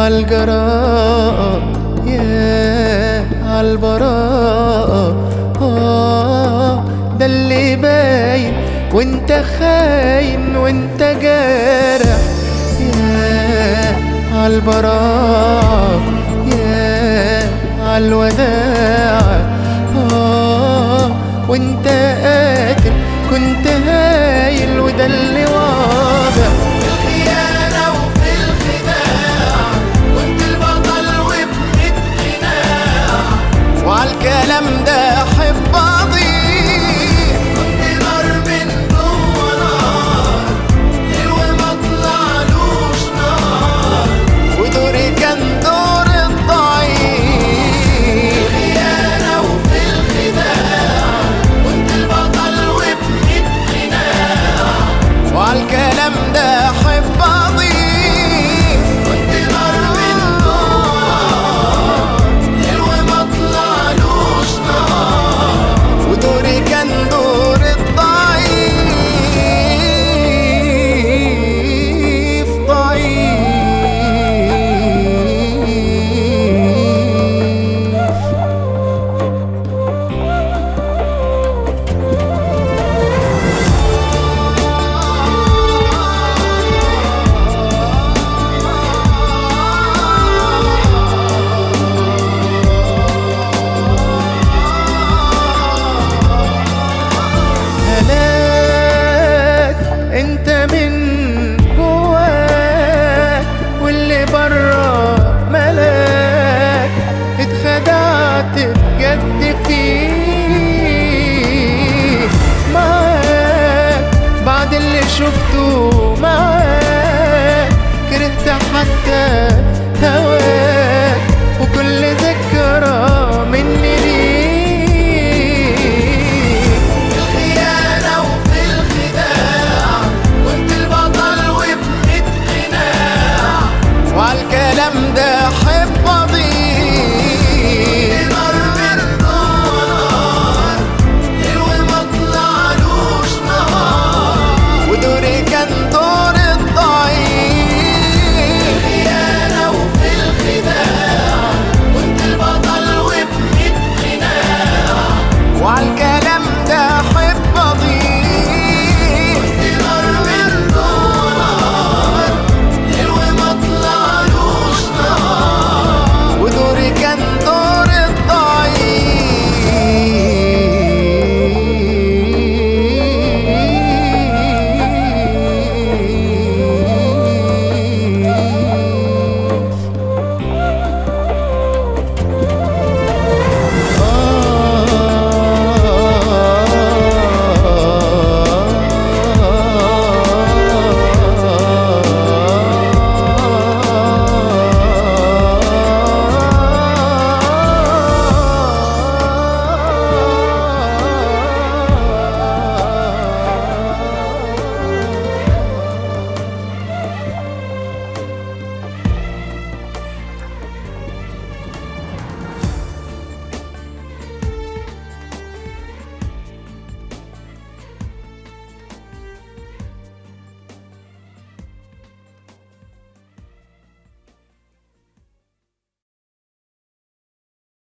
عالجراءة يا عالبراءة آه ده اللي باين وانت خاين وانت جارح يا عالبراءة يا عالوداع آه وانت قاتل كنت هايل وده اللي واضح الخيانة وفي الخداع كنت البطل وابن القناع وعالكلام ده احب اضيف كنت نار من جوه نار حلو ما طلعلوش نار ودوري كان دور الضعيف الخيانة وفي الخداع كنت البطل وابن القناع وعالكلام ده احب اضيف كنت نار من جوه نار حلو ما طلعلوش نار ودوري كان دور الضعيف ضعيف هلاك انت من جواك واللي برا ملاك اتخدعت بجد فيه معاك بعد اللي شفته معاك كرهت حتى هواك وكل ذكرى مني ليك الخيانة وفي الخداع كنت البطل وابن القناع وعالكلام ده حلو